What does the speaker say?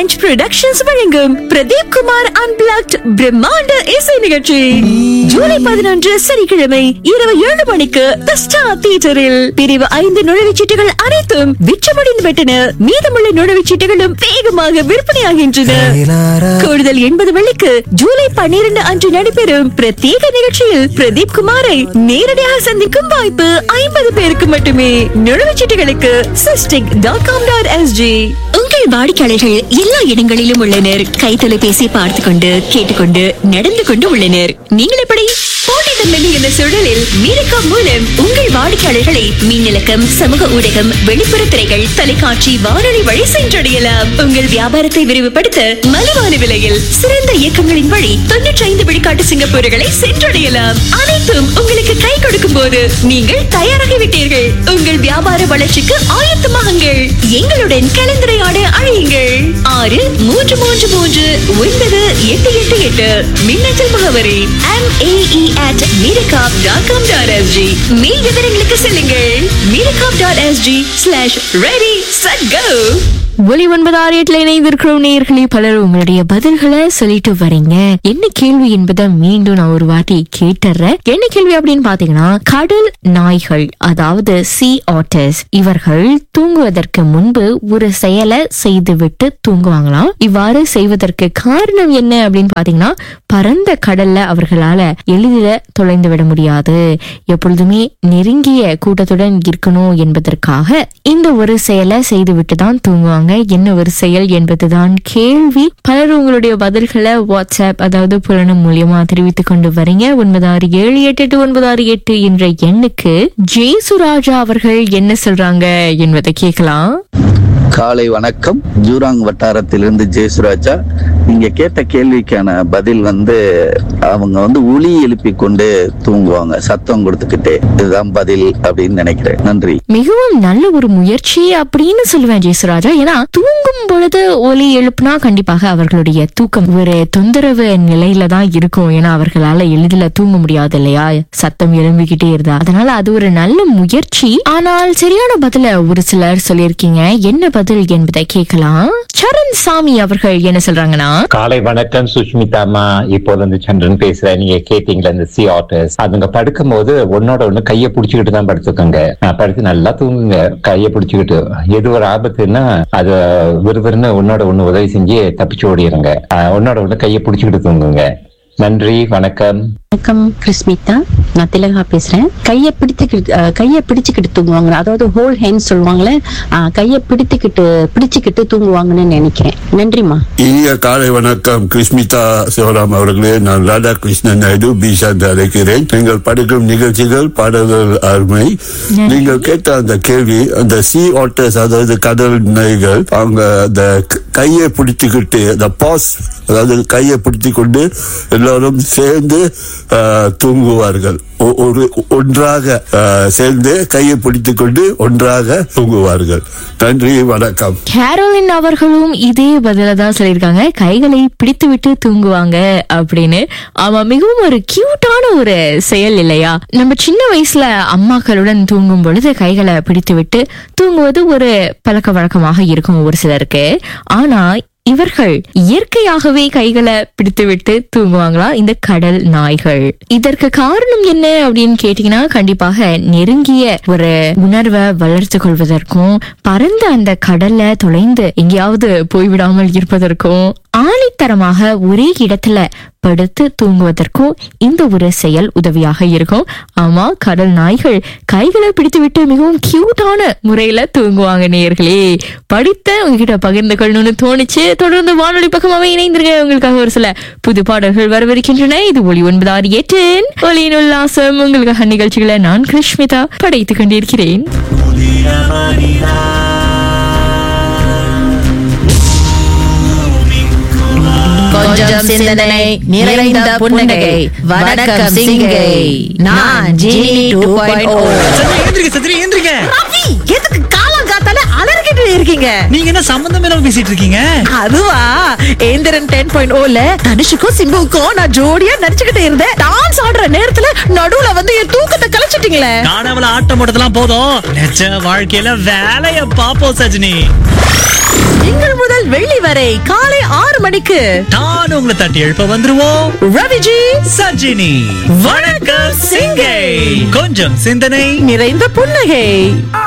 French productions வழங்கும் Pradeep Kumar unblocked பிரம்மாண்ட இசை நிகழ்ச்சி ஜூலை பதினொன்று சனிக்கிழமை இரவு ஏழு மணிக்கு தி ஸ்டார் தியேட்டரில் பிரிவு ஐந்து நுழைவுச்சீட்டுகள் அனைத்தும் விற்றமடைந்து விட்டன மீதமுள்ள நுழைவுச்சீட்டுகளும் வேகமாக விற்பனையாகின்றன கூடுதல் எண்பது வெள்ளிக்கு ஜூலை பன்னிரண்டு அன்று நடைபெறும் பிரத்யேக நிகழ்ச்சியில் பிரதீப் குமாரை நேரடியாக சந்திக்கும் வாய்ப்பு ஐம்பது பேருக்கு மட்டுமே நுழைவுச்சீட்டுகளுக்கு Sistic dot com dot SG உங்கள் வாடிக்கையாளர்கள் எல்லா இடங்களிலும் உள்ளனர் கை தொலைபேசி பார்த்து கொண்டு கேட்டுக்கொண்டு நடந்து கொண்டு உள்ளனர் நீங்கள் எப்படி போட்டித்தன்மை என்ற சூழலில் மீரக்கா மூலம் உங்கள் வாடிக்கையாளர்களை மின்னலக்கம் சமூக ஊடகம் வெளிப்புற திரைகள் தொலைக்காட்சி வானொலி வழி சென்றடையலாம் உங்கள் வியாபாரத்தை விரிவுபடுத்த மலிவான விலையில் சிறந்த இயக்கங்களின் வழி தொன்னூற்றி ஐந்து விழுக்காட்டு சிங்கப்பூர்களை சென்றடையலாம் அனைத்தும் உங்களுக்கு கை கொடுக்கும் போது நீங்கள் தயாராகிவிட்டீர்கள் உங்கள் வியாபார வளர்ச்சிக்கு ஆயத்தமாகுங்கள் எங்களுடன் கலந்துரையாட அழையுங்கள் ஆறு மூன்று மூன்று மூன்று ஒன்பது எட்டு எட்டு எட்டு மின்னஞ்சல் முகவரி MAE at miracop.com.sg மேல் விவரங்களுக்கு செல்லுங்கள் miracop.sg slash ready set go ஒலி ஒன்பது ஆறு எட்டுல இணைந்திருக்கிறோம் நேயர்களே பலர் உங்களுடைய பதில்களை சொல்லிட்டு வரீங்க என்ன கேள்வி என்பதை மீண்டும் நான் ஒரு வாட்டி கேட்டுறேன் என்ன கேள்வி அப்படின்னு பாத்தீங்கன்னா கடல் நாய்கள் அதாவது சி ஆட்டர்ஸ் இவர்கள் தூங்குவதற்கு முன்பு ஒரு செயலை செய்துவிட்டு தூங்குவாங்களாம் இவ்வாறு செய்வதற்கு காரணம் என்ன அப்படின்னு பாத்தீங்கன்னா பரந்த கடல்ல அவர்களால எளிதில தொலைந்து விட முடியாது எப்பொழுதுமே நெருங்கிய கூட்டத்துடன் இருக்கணும் என்பதற்காக இந்த ஒரு செயலை செய்துவிட்டு தான் தூங்குவாங்க என்ன ஒரு செயல் என்பதுதான் கேள்வி பலர் உங்களுடைய பதில்களை வாட்ஸ்அப் அதாவது புலனம் மூலியமா தெரிவித்துக் கொண்டு வரீங்க ஒன்பது ஆறு ஏழு எட்டு எட்டு ஒன்பது ஆறு எட்டு என்ற எண்ணுக்கு ஜெயசுராஜா அவர்கள் என்ன சொல்றாங்க என்பதை கேட்கலாம் காலை வணக்கம் ஜூராங் வட்டாரத்திலிருந்து ஜெயசுராஜா நீங்க கேட்ட கேள்விக்கான பதில் வந்து அவங்க வந்து ஒலி எழுப்பி கொண்டு தூங்குவாங்க சத்தம் கொடுத்துக்கிட்டே இதுதான் பதில் அப்படின்னு நினைக்கிறேன் நன்றி மிகவும் நல்ல ஒரு முயற்சி அப்படின்னு சொல்லுவேன் ஜெயசுராஜா ஏன்னா தூங்கும் பொழுது ஒலி எழுப்புனா கண்டிப்பாக அவர்களுடைய தூக்கம் ஒரு தொந்தரவு நிலையில தான் இருக்கும் ஏன்னா அவர்களால எளிதில் தூங்க முடியாது இல்லையா சத்தம் எழும்பிக்கிட்டே இருந்தா அதனால அது ஒரு நல்ல முயற்சி ஆனால் சரியான பதில ஒரு சிலர் சொல்லியிருக்கீங்க என்ன பதில் என்பதை கேட்கலாம் சரண் சாமி அவர்கள் என்ன சொல்றாங்கன்னா காலை வணக்கம் சுஷ்மிதா அம்மா இப்போது வந்து சந்திரன் பேசுறேன் நீங்க கேட்டீங்களா இந்த சி ஆட்டர்ஸ் அதுங்க படுக்கும் போது ஒன்னோட ஒண்ணு கைய புடிச்சுக்கிட்டு தான் படுத்துக்கோங்க அஹ் படுத்து நல்லா தூங்குங்க கைய புடிச்சுக்கிட்டு எது ஒரு ஆபத்துன்னா அது விறுவிறுன்னு ஒன்னோட ஒண்ணு உதவி செஞ்சு தப்பிச்சு ஓடிடுங்க அஹ் ஒன்னோட ஒண்ணு கைய புடிச்சுக்கிட்டு தூங்குங்க நன்றி வணக்கம் வணக்கம் கிறிஸ்மிதா நான் திலகா பேசுறேன் கையை பிடித்துக்கிட்டு அஹ், கையை பிடிச்சுக்கிட்டு தூங்குவாங்க அதாவது ஹோல் ஹேண்ட் சொல்லுவாங்களே அஹ், கையை பிடித்துக்கிட்டு பிடிச்சுக்கிட்டு தூங்குவாங்கன்னு நினைக்கிறேன் நன்றிம்மா இனிய காலை வணக்கம் கிருஷ்மிதா சிவராம் அவர்களே நான் ராதா கிருஷ்ணன் நாயுடு பீஷாந்த் அழைக்கிறேன் நீங்கள் படுக்கும் நிகழ்ச்சிகள் பாடல்கள் அருமை நீங்கள் கேட்ட அந்த கேள்வி அந்த சி ஆட்டர்ஸ் அதாவது கடல் நாய்கள் அவங்க அந்த க- கையை பிடித்துக்கிட்டு அந்த பாஸ் அதாவது கையை பிடித்து கொண்டு எல்லாரும் சேர்ந்து ஆஹ், தூங்குவார்கள் ஒ- ஒரு ஒன்றாக ஆஹ், சேர்ந்து கையை பிடித்துக் கொண்டு ஒன்றாக தூங்குவார்கள் நன்றி வணக்கம் கேரோலின் அவர்களும் இதே பதில தான் சொல்லியிருக்காங்க கைகளை பிடித்து விட்டு தூங்குவாங்க அப்படின்னு ஆமா மிகவும் ஒரு கியூட்டான ஒரு செயல் இல்லையா நம்ம சின்ன வயசுல அம்மாக்களுடன் தூங்கும் பொழுது கைகளை பிடித்து விட்டு தூங்குவது ஒரு பழக்க வழக்கமாக இருக்கும் ஒரு சிலருக்கு ஆனா இவர்கள் இயற்கையாகவே கைகளை பிடித்துவிட்டு தூங்குவாங்களா இந்த கடல் நாய்கள் இதற்கு காரணம் என்ன அப்படின்னு கேட்டீங்கன்னா கண்டிப்பாக நெருங்கிய ஒரு உணர்வை வளர்த்து கொள்வதற்கும் பரந்த அந்த கடல்ல தொலைந்து எங்கேயாவது போய்விடாமல் இருப்பதற்கும் ஆணித்தரமாக ஒரே இடத்துல படுத்து தூங்குவதற்கும் இந்த ஒரு செயல் உதவியாக இருக்கும் ஆமா கடல் நாய்கள் கைகளை பிடித்துவிட்டு மிகவும் கியூட்டான முறையில தூங்குவாங்க நேயர்களே படித்த உங்ககிட்ட பகிர்ந்து கொள்ளணும்னு தோணுச்சு தொடர்ந்து வானொலி பக்கமாவே இணைந்திருங்க உங்களுக்காக ஒரு சில புது பாடல்கள் வரவிருக்கின்றன இது ஒளி ஒன்பது ஆறு எட்டின் ஒளியின் உல்லாசம் உங்களுக்காக நிகழ்ச்சிகளை நான் கிருஷ்மிதா படைத்துக் கொண்டிருக்கிறேன் கொஞ்சம் சிந்தனை நிறைந்த புன்னகை வணக்கம் சிங்கை நான் ஜீனி டூ பாயிண்ட் ஓ ஏந்திரிக்க சத்ரி ஏந்திரிக்க எதுக்கு காலம் காத்தால அலறிக்கிட்டு இருக்கீங்க நீங்க என்ன சம்பந்தம் இல்லாம பேசிட்டு இருக்கீங்க அதுவா ஏந்திரன் டென் பாயிண்ட் ஓல தனுஷுக்கும் சிம்புவுக்கும் நான் ஜோடியா நடிச்சுக்கிட்டு இருந்தேன் டான்ஸ் ஆடுற நேரத்துல நடுவுல வந்து என் தூக்கத்தை கலைச்சிட்டீங்களே காணாமல ஆட்டம் போட்டதெல்லாம் போதும் நிஜ வாழ்க்கையில வேலைய பாப்போம் சஜினி திங்கள் முதல் வெள்ளி வரை காலை ஆறு மணிக்கு நான் உங்களை தட்டி எழுப்ப வந்துருவோம் ரவிஜி சஜினி வணக்கம் சிங்கை கொஞ்சம் சிந்தனை நிறைந்த புன்னகை